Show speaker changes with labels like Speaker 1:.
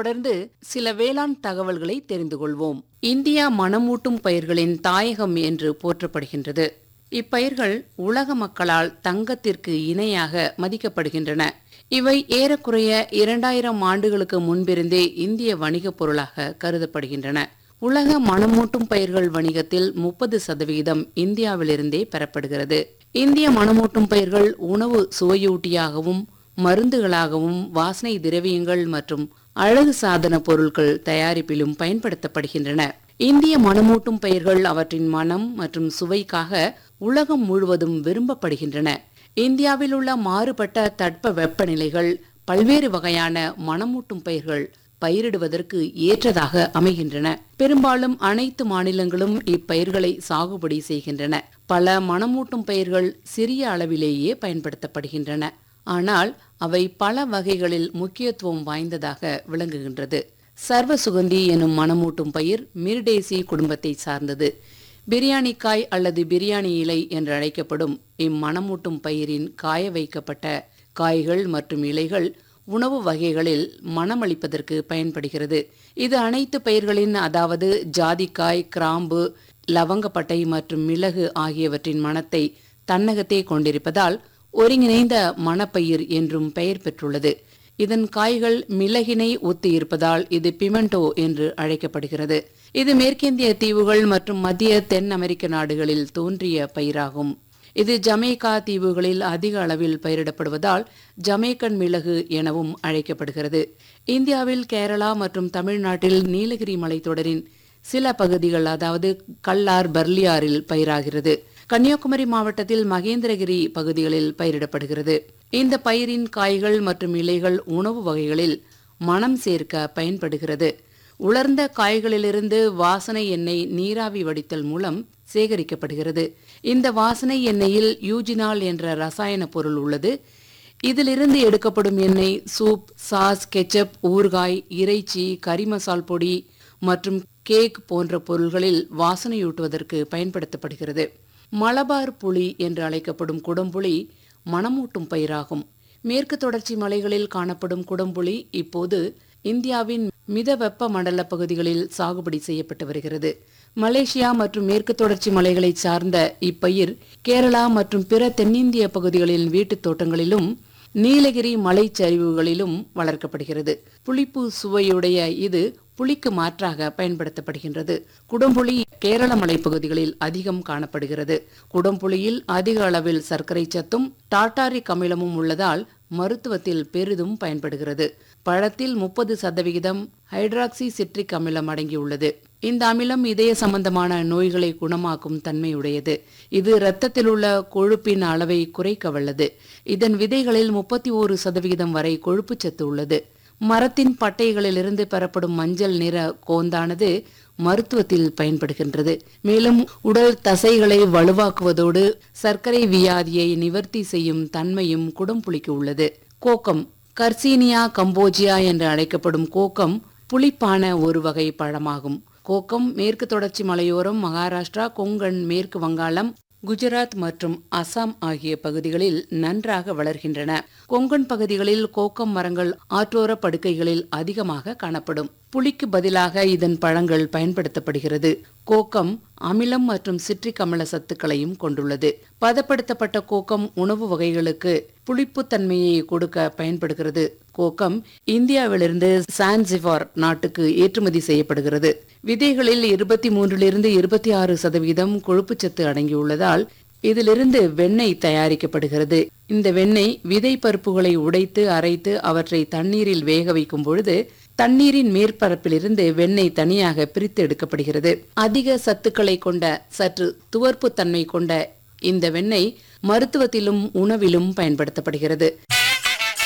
Speaker 1: தொடர்ந்து சில வேளாண் தகவல்களை தெரிந்து கொள்வோம் இந்தியா மணமூட்டும் பயிர்களின் தாயகம் என்று போற்றப்படுகின்றது இப்பயிர்கள் உலக மக்களால் தங்கத்திற்கு இணையாக மதிக்கப்படுகின்றன இவை ஏறக்குறைய இரண்டாயிரம் ஆண்டுகளுக்கு முன்பிருந்தே இந்திய வணிகப் பொருளாக கருதப்படுகின்றன உலக மணமூட்டும் பயிர்கள் வணிகத்தில் முப்பது சதவிகிதம் இந்தியாவிலிருந்தே பெறப்படுகிறது இந்திய மணமூட்டும் பயிர்கள் உணவு சுவையூட்டியாகவும் மருந்துகளாகவும் வாசனை திரவியங்கள் மற்றும் அழகு சாதன பொருட்கள் தயாரிப்பிலும் பயன்படுத்தப்படுகின்றன இந்திய மணமூட்டும் பயிர்கள் அவற்றின் மனம் மற்றும் சுவைக்காக உலகம் முழுவதும் விரும்பப்படுகின்றன இந்தியாவில் உள்ள மாறுபட்ட தட்ப வெப்பநிலைகள் பல்வேறு வகையான மணமூட்டும் பயிர்கள் பயிரிடுவதற்கு ஏற்றதாக அமைகின்றன பெரும்பாலும் அனைத்து மாநிலங்களும் இப்பயிர்களை சாகுபடி செய்கின்றன பல மணமூட்டும் பயிர்கள் சிறிய அளவிலேயே பயன்படுத்தப்படுகின்றன ஆனால் அவை பல வகைகளில் முக்கியத்துவம் வாய்ந்ததாக விளங்குகின்றது சர்வ சுகந்தி எனும் மணமூட்டும் பயிர் மிர்டேசி குடும்பத்தை சார்ந்தது பிரியாணிக்காய் அல்லது பிரியாணி இலை என்று அழைக்கப்படும் இம்மணமூட்டும் பயிரின் காய வைக்கப்பட்ட காய்கள் மற்றும் இலைகள் உணவு வகைகளில் மணமளிப்பதற்கு பயன்படுகிறது இது அனைத்து பயிர்களின் அதாவது ஜாதிக்காய் கிராம்பு லவங்கப்பட்டை மற்றும் மிளகு ஆகியவற்றின் மணத்தை தன்னகத்தே கொண்டிருப்பதால் ஒருங்கிணைந்த மணப்பயிர் என்றும் பெயர் பெற்றுள்ளது இதன் காய்கள் மிளகினை ஒத்து இருப்பதால் இது பிமெண்டோ என்று அழைக்கப்படுகிறது இது மேற்கிந்திய தீவுகள் மற்றும் மத்திய தென் அமெரிக்க நாடுகளில் தோன்றிய பயிராகும் இது ஜமேக்கா தீவுகளில் அதிக அளவில் பயிரிடப்படுவதால் ஜமேக்கன் மிளகு எனவும் அழைக்கப்படுகிறது இந்தியாவில் கேரளா மற்றும் தமிழ்நாட்டில் நீலகிரி மலைத்தொடரின் சில பகுதிகள் அதாவது கல்லார் பர்லியாரில் பயிராகிறது கன்னியாகுமரி மாவட்டத்தில் மகேந்திரகிரி பகுதிகளில் பயிரிடப்படுகிறது இந்த பயிரின் காய்கள் மற்றும் இலைகள் உணவு வகைகளில் மணம் சேர்க்க பயன்படுகிறது உலர்ந்த காய்களிலிருந்து வாசனை எண்ணெய் நீராவி வடித்தல் மூலம் சேகரிக்கப்படுகிறது இந்த வாசனை எண்ணெயில் யூஜினால் என்ற ரசாயன பொருள் உள்ளது இதிலிருந்து எடுக்கப்படும் எண்ணெய் சூப் சாஸ் கெச்சப் ஊறுகாய் இறைச்சி கறி மசால் பொடி மற்றும் கேக் போன்ற பொருள்களில் வாசனையூட்டுவதற்கு பயன்படுத்தப்படுகிறது மலபார் புளி என்று அழைக்கப்படும் குடம்புளி மணமூட்டும் பயிராகும் மேற்கு தொடர்ச்சி மலைகளில் காணப்படும் குடம்புளி இப்போது இந்தியாவின் மித வெப்ப மண்டல பகுதிகளில் சாகுபடி செய்யப்பட்டு வருகிறது மலேசியா மற்றும் மேற்கு தொடர்ச்சி மலைகளை சார்ந்த இப்பயிர் கேரளா மற்றும் பிற தென்னிந்திய பகுதிகளின் வீட்டுத் தோட்டங்களிலும் நீலகிரி மலைச்சரிவுகளிலும் வளர்க்கப்படுகிறது புளிப்பு சுவையுடைய இது புளிக்கு மாற்றாக பயன்படுத்தப்படுகின்றது குடம்புளி கேரள மலைப்பகுதிகளில் அதிகம் காணப்படுகிறது குடம்புளியில் அதிக அளவில் சர்க்கரை சத்தும் டாட்டாரிக் அமிலமும் உள்ளதால் மருத்துவத்தில் பெரிதும் பயன்படுகிறது பழத்தில் முப்பது சதவிகிதம் ஹைட்ராக்சி சிட்ரிக் அமிலம் அடங்கியுள்ளது இந்த அமிலம் இதய சம்பந்தமான நோய்களை குணமாக்கும் தன்மையுடையது இது இரத்தத்தில் உள்ள கொழுப்பின் அளவை குறைக்க வல்லது இதன் விதைகளில் முப்பத்தி ஓரு சதவிகிதம் வரை கொழுப்புச்சத்து உள்ளது மரத்தின் பட்டைகளிலிருந்து பெறப்படும் மஞ்சள் நிற கோந்தானது மருத்துவத்தில் பயன்படுகின்றது மேலும் உடல் தசைகளை வலுவாக்குவதோடு சர்க்கரை வியாதியை நிவர்த்தி செய்யும் தன்மையும் குடம்புளிக்கு உள்ளது கோக்கம் கர்சீனியா கம்போஜியா என்று அழைக்கப்படும் கோக்கம் புளிப்பான ஒரு வகை பழமாகும் கோக்கம் மேற்கு தொடர்ச்சி மலையோரம் மகாராஷ்டிரா கொங்கன் மேற்கு வங்காளம் குஜராத் மற்றும் அசாம் ஆகிய பகுதிகளில் நன்றாக வளர்கின்றன கொங்கன் பகுதிகளில் கோக்கம் மரங்கள் ஆற்றோர படுக்கைகளில் அதிகமாக காணப்படும் புளிக்கு பதிலாக இதன் பழங்கள் பயன்படுத்தப்படுகிறது கோக்கம் அமிலம் மற்றும் சிட்ரிக் அமில சத்துக்களையும் கொண்டுள்ளது பதப்படுத்தப்பட்ட கோக்கம் உணவு வகைகளுக்கு புளிப்புத்தன்மையை கொடுக்க பயன்படுகிறது கோக்கம் இந்தியாவிலிருந்து சான்சிபார் நாட்டுக்கு ஏற்றுமதி செய்யப்படுகிறது விதைகளில் இருபத்தி மூன்றிலிருந்து இருபத்தி ஆறு சதவீதம் கொழுப்புச்சத்து அடங்கியுள்ளதால் இதிலிருந்து வெண்ணெய் தயாரிக்கப்படுகிறது இந்த வெண்ணெய் விதை பருப்புகளை உடைத்து அரைத்து அவற்றை தண்ணீரில் வேக வைக்கும் பொழுது தண்ணீரின் மேற்பரப்பிலிருந்து வெண்ணெய் தனியாக பிரித்து எடுக்கப்படுகிறது அதிக சத்துக்களை கொண்ட சற்று துவர்ப்பு தன்மை கொண்ட இந்த வெண்ணெய் மருத்துவத்திலும் உணவிலும் பயன்படுத்தப்படுகிறது